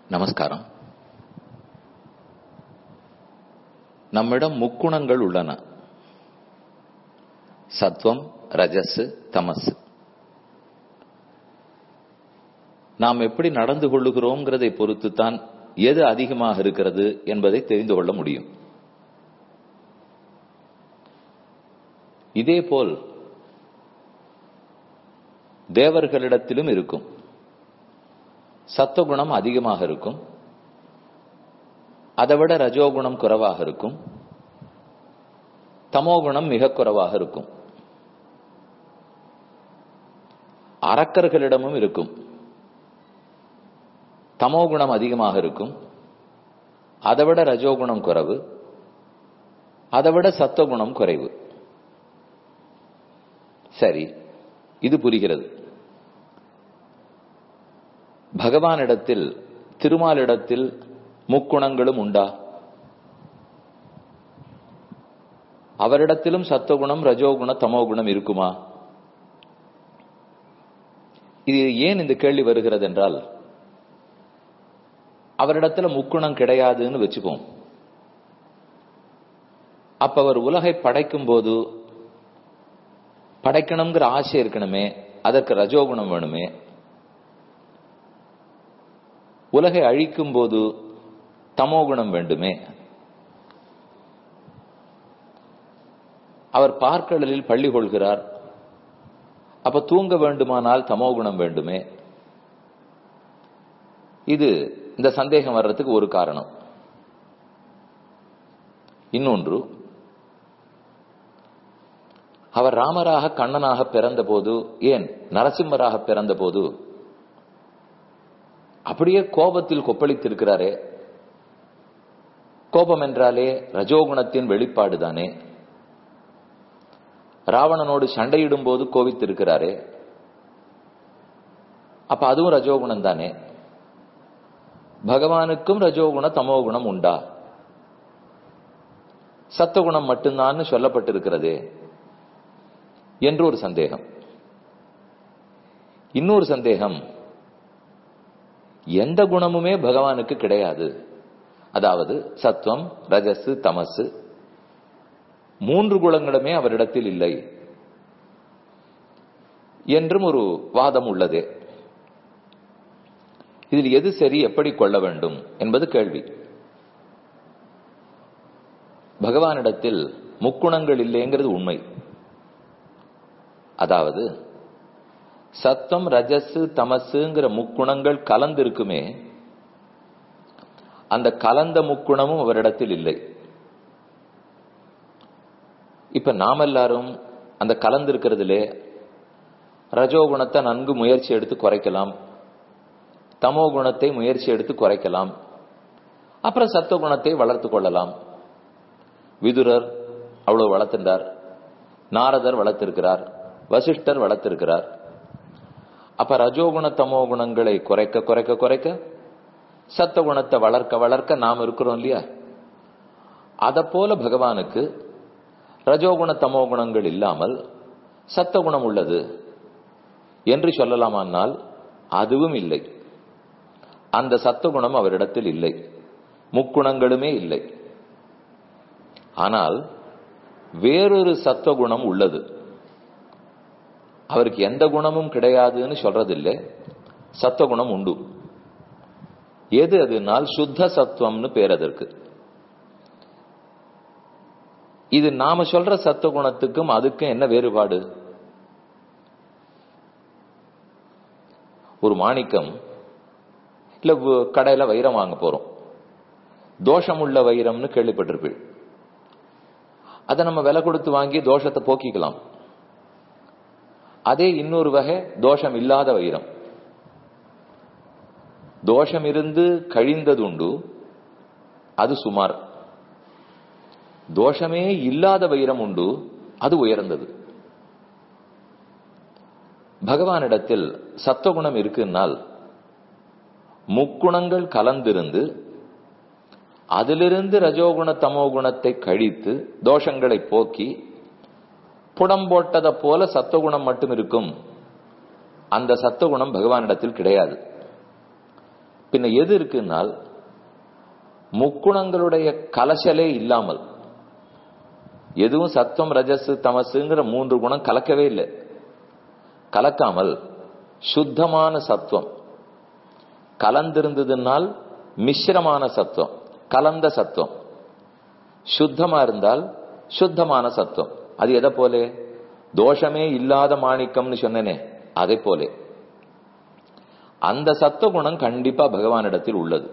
நமஸ்காரம் நம்மிடம் முக்குணங்கள் உள்ளன சத்வம் ரஜஸ் தமஸ் நாம் எப்படி நடந்து கொள்ளுகிறோங்கிறதை பொறுத்துத்தான் எது அதிகமாக இருக்கிறது என்பதை தெரிந்து கொள்ள முடியும் இதேபோல் தேவர்களிடத்திலும் இருக்கும் சத்துவகுணம் அதிகமாக இருக்கும் அதைவிட ரஜோகுணம் குறைவாக இருக்கும் தமோகுணம் மிக குறைவாக இருக்கும் அரக்கர்களிடமும் இருக்கும் தமோகுணம் அதிகமாக இருக்கும் அதைவிட ரஜோகுணம் குறைவு அதைவிட சத்துவகுணம் குறைவு சரி இது புரிகிறது பகவானிடத்தில் திருமாலிடத்தில் முக்குணங்களும் உண்டா அவரிடத்திலும் சத்துவகுணம் ரஜோகுண தமோகுணம் இருக்குமா இது ஏன் இந்த கேள்வி வருகிறது என்றால் அவரிடத்துல முக்குணம் கிடையாதுன்னு வச்சுப்போம் அப்ப அவர் உலகை படைக்கும் போது படைக்கணுங்கிற ஆசை இருக்கணுமே அதற்கு ரஜோகுணம் வேணுமே உலகை அழிக்கும் போது தமோகுணம் வேண்டுமே அவர் பார்க்கடலில் பள்ளி கொள்கிறார் அப்ப தூங்க வேண்டுமானால் தமோகுணம் வேண்டுமே இது இந்த சந்தேகம் வர்றதுக்கு ஒரு காரணம் இன்னொன்று அவர் ராமராக கண்ணனாக பிறந்த போது ஏன் நரசிம்மராக பிறந்த போது அப்படியே கோபத்தில் கொப்பளித்திருக்கிறாரே கோபம் என்றாலே ரஜோகுணத்தின் வெளிப்பாடு தானே ராவணனோடு சண்டையிடும் போது கோவித்திருக்கிறாரே அப்ப அதுவும் ரஜோகுணம் தானே பகவானுக்கும் ரஜோகுண தமோகுணம் உண்டா சத்தகுணம் மட்டும்தான் சொல்லப்பட்டிருக்கிறதே என்று ஒரு சந்தேகம் இன்னொரு சந்தேகம் எந்த குணமுமே பகவானுக்கு கிடையாது அதாவது சத்வம் ரஜசு தமசு மூன்று குணங்களுமே அவரிடத்தில் இல்லை என்றும் ஒரு வாதம் உள்ளது இதில் எது சரி எப்படி கொள்ள வேண்டும் என்பது கேள்வி பகவானிடத்தில் முக்குணங்கள் இல்லைங்கிறது உண்மை அதாவது சத்தம் ரஜசு தமசுங்கிற முக்குணங்கள் கலந்து இருக்குமே அந்த கலந்த முக்குணமும் அவரிடத்தில் இல்லை இப்ப நாம் எல்லாரும் அந்த கலந்து இருக்கிறதுலே ரஜோகுணத்தை நன்கு முயற்சி எடுத்து குறைக்கலாம் தமோ குணத்தை முயற்சி எடுத்து குறைக்கலாம் அப்புறம் சத்துவகுணத்தை வளர்த்து கொள்ளலாம் விதுரர் அவ்வளவு வளர்த்திருந்தார் நாரதர் வளர்த்திருக்கிறார் வசிஷ்டர் வளர்த்திருக்கிறார் அப்ப ரஜோகுண தமோ குணங்களை குறைக்க குறைக்க குறைக்க சத்தகுணத்தை வளர்க்க வளர்க்க நாம் இருக்கிறோம் இல்லையா அத போல பகவானுக்கு ரஜோகுண தமோ குணங்கள் இல்லாமல் சத்தகுணம் உள்ளது என்று சொல்லலாமானால் அதுவும் இல்லை அந்த சத்துவகுணம் அவரிடத்தில் இல்லை முக்குணங்களுமே இல்லை ஆனால் வேறொரு சத்துவகுணம் உள்ளது அவருக்கு எந்த குணமும் கிடையாதுன்னு சொல்றதில்லை சத்துவகுணம் உண்டு எது அதுனால் சுத்த சத்துவம்னு பேர் அதற்கு இது நாம சொல்ற சத்துவகுணத்துக்கும் அதுக்கும் என்ன வேறுபாடு ஒரு மாணிக்கம் இல்ல கடையில வைரம் வாங்க போறோம் தோஷம் உள்ள வைரம்னு கேள்விப்பட்டிருப்பீள் அதை நம்ம விலை கொடுத்து வாங்கி தோஷத்தை போக்கிக்கலாம் அதே இன்னொரு வகை தோஷம் இல்லாத வைரம் தோஷம் இருந்து கழிந்தது உண்டு அது சுமார் தோஷமே இல்லாத வைரம் உண்டு அது உயர்ந்தது பகவானிடத்தில் சத்துவகுணம் இருக்குன்னால் முக்குணங்கள் கலந்திருந்து அதிலிருந்து ரஜோகுண தமோ குணத்தை கழித்து தோஷங்களை போக்கி புடம் போட்டதை போல சத்துவகுணம் மட்டும் இருக்கும் அந்த சத்துவகுணம் பகவானிடத்தில் கிடையாது பின்ன எது இருக்குன்னால் முக்குணங்களுடைய கலசலே இல்லாமல் எதுவும் சத்தம் ரஜஸ் தமசுங்கிற மூன்று குணம் கலக்கவே இல்லை கலக்காமல் சுத்தமான சத்துவம் கலந்திருந்ததுனால் மிஸ்ரமான சத்துவம் கலந்த சத்துவம் சுத்தமா இருந்தால் சுத்தமான சத்துவம் அது எதை போலே தோஷமே இல்லாத மாணிக்கம்னு சொன்னனே அதை போலே அந்த சத்துவ குணம் கண்டிப்பா பகவானிடத்தில் உள்ளது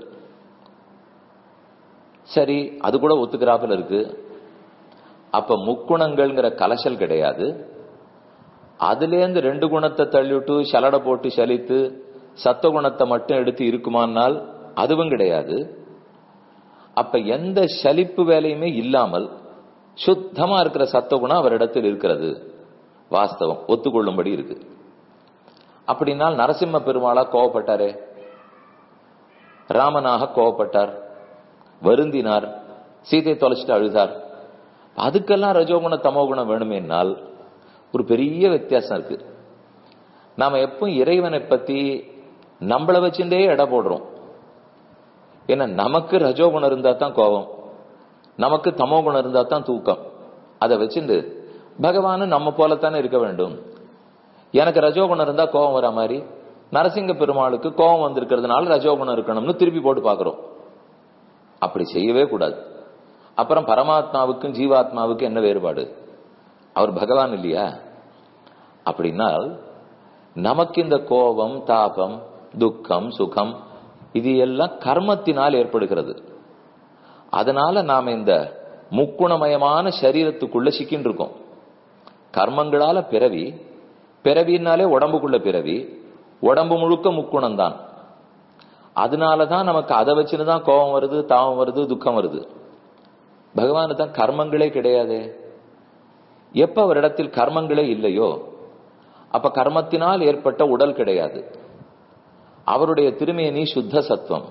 சரி அது கூட ஒத்துக்கிறாப்புல இருக்கு அப்ப முக்குணங்கள்ங்கிற கலசல் கிடையாது அதுலேருந்து ரெண்டு குணத்தை தள்ளிவிட்டு சலடை போட்டு சலித்து சத்த குணத்தை மட்டும் எடுத்து இருக்குமானால் அதுவும் கிடையாது அப்ப எந்த சலிப்பு வேலையுமே இல்லாமல் சுத்தமா இருக்கிற சத்த குணம் அவரிடத்தில் இருக்கிறது வாஸ்தவம் ஒத்துக்கொள்ளும்படி இருக்கு அப்படின்னால் நரசிம்ம பெருமாளா கோவப்பட்டாரே ராமனாக கோவப்பட்டார் வருந்தினார் சீதை தொலைச்சிட்டு அழுதார் அதுக்கெல்லாம் ரஜோகுண தமோகுணம் வேணுமேனால் ஒரு பெரிய வித்தியாசம் இருக்கு நாம எப்போ இறைவனை பத்தி நம்மளை வச்சுட்டே எடை போடுறோம் ஏன்னா நமக்கு ரஜோகுணம் இருந்தா தான் கோபம் நமக்கு தமோகுணம் இருந்தா தான் தூக்கம் அதை வச்சுட்டு பகவான் நம்ம போலத்தானே இருக்க வேண்டும் எனக்கு ரஜோகுணம் இருந்தா கோபம் வர மாதிரி நரசிங்க பெருமாளுக்கு கோபம் வந்திருக்கிறதுனால ரஜோகுணம் இருக்கணும்னு திருப்பி போட்டு பாக்குறோம் அப்படி செய்யவே கூடாது அப்புறம் பரமாத்மாவுக்கும் ஜீவாத்மாவுக்கும் என்ன வேறுபாடு அவர் பகவான் இல்லையா அப்படின்னால் நமக்கு இந்த கோபம் தாபம் துக்கம் சுகம் இது எல்லாம் கர்மத்தினால் ஏற்படுகிறது அதனால நாம இந்த முக்குணமயமான சரீரத்துக்குள்ள சிக்கின்னு இருக்கோம் கர்மங்களால பிறவி பிறவினாலே உடம்புக்குள்ள பிறவி உடம்பு முழுக்க முக்குணம் தான் அதனாலதான் நமக்கு அதை வச்சுதான் கோபம் வருது தாபம் வருது துக்கம் வருது பகவானு தான் கர்மங்களே கிடையாதே எப்ப அவரிடத்தில் கர்மங்களே இல்லையோ அப்ப கர்மத்தினால் ஏற்பட்ட உடல் கிடையாது அவருடைய திருமேனி சுத்த சத்துவம்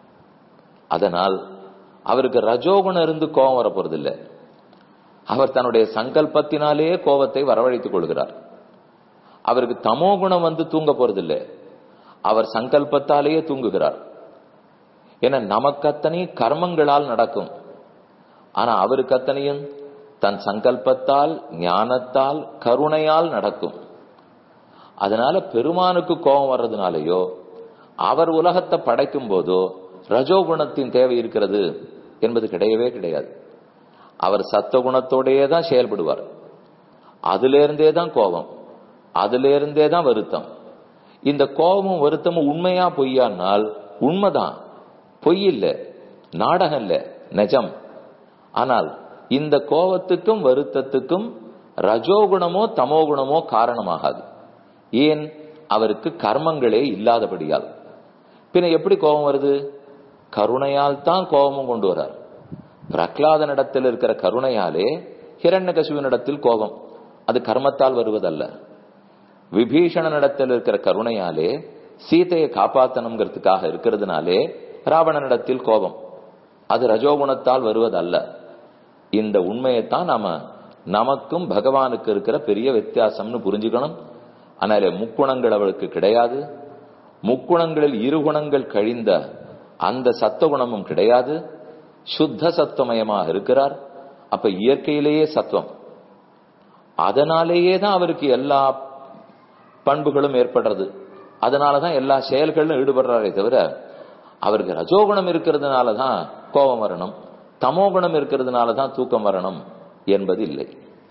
அதனால் அவருக்கு ரஜோகுணம் இருந்து கோபம் வரப்போறதில்லை அவர் தன்னுடைய சங்கல்பத்தினாலே கோபத்தை வரவழைத்துக் கொள்கிறார் அவருக்கு தமோ குணம் வந்து தூங்க போறதில்லை அவர் சங்கல்பத்தாலேயே தூங்குகிறார் என நமக்கு அத்தனை கர்மங்களால் நடக்கும் ஆனா அவருக்கு அத்தனையும் தன் சங்கல்பத்தால் ஞானத்தால் கருணையால் நடக்கும் அதனால பெருமானுக்கு கோபம் வர்றதுனாலயோ அவர் உலகத்தை படைக்கும் போதோ ரஜோகுணத்தின் தேவை இருக்கிறது என்பது கிடையவே கிடையாது அவர் சத்தகுணத்தோடையே தான் செயல்படுவார் அதுல இருந்தே தான் கோபம் அதுல இருந்தே தான் வருத்தம் இந்த கோபமும் வருத்தமும் உண்மையா பொய்யானால் உண்மைதான் பொய் இல்ல நாடகம் இல்ல நிஜம் ஆனால் இந்த கோபத்துக்கும் வருத்தத்துக்கும் ரஜோகுணமோ தமோகுணமோ காரணமாகாது ஏன் அவருக்கு கர்மங்களே இல்லாதபடியால் பின்ன எப்படி கோபம் வருது கருணையால் தான் கோபமும் கொண்டு வரார் பிரகலாதனிடத்தில் இருக்கிற கருணையாலே ஹிரண்ய கசுவினிடத்தில் கோபம் அது கர்மத்தால் வருவதல்ல விபீஷணனிடத்தில் இருக்கிற கருணையாலே சீதையை காப்பாத்தணுங்கிறதுக்காக இருக்கிறதுனாலே ராவணனிடத்தில் கோபம் அது ரஜோகுணத்தால் வருவதல்ல இந்த உண்மையைத்தான் நாம நமக்கும் பகவானுக்கு இருக்கிற பெரிய வித்தியாசம்னு புரிஞ்சுக்கணும் அதனால முக்குணங்கள் அவளுக்கு கிடையாது முக்குணங்களில் இரு குணங்கள் கழிந்த அந்த சத்துவகுணமும் கிடையாது சுத்த சத்துவமயமாக இருக்கிறார் அப்ப இயற்கையிலேயே சத்துவம் அதனாலேயே தான் அவருக்கு எல்லா பண்புகளும் ஏற்படுறது அதனாலதான் எல்லா செயல்களிலும் ஈடுபடுறாரே தவிர அவருக்கு ரஜோகுணம் இருக்கிறதுனால தான் கோபம் வரணும் தமோகுணம் இருக்கிறதுனால தான் தூக்கம் வரணும் என்பது இல்லை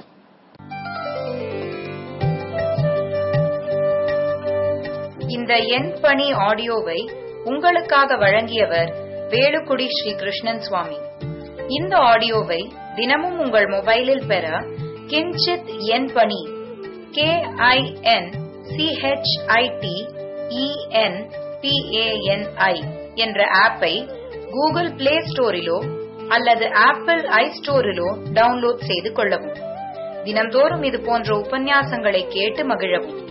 இந்த எண் பணி ஆடியோவை உங்களுக்காக வழங்கியவர் வேலுக்குடி ஸ்ரீ கிருஷ்ணன் சுவாமி இந்த ஆடியோவை தினமும் உங்கள் மொபைலில் பெற கிஞ்சித் எண் பணி கே ஐ என் சிஹெச்ஐடி இஎன் பிஏஎன்ஐ என்ற ஆப்பை கூகுள் பிளே ஸ்டோரிலோ அல்லது ஆப்பிள் ஐ ஸ்டோரிலோ டவுன்லோட் செய்து கொள்ளவும் தினந்தோறும் இது போன்ற உபன்யாசங்களை கேட்டு மகிழவும்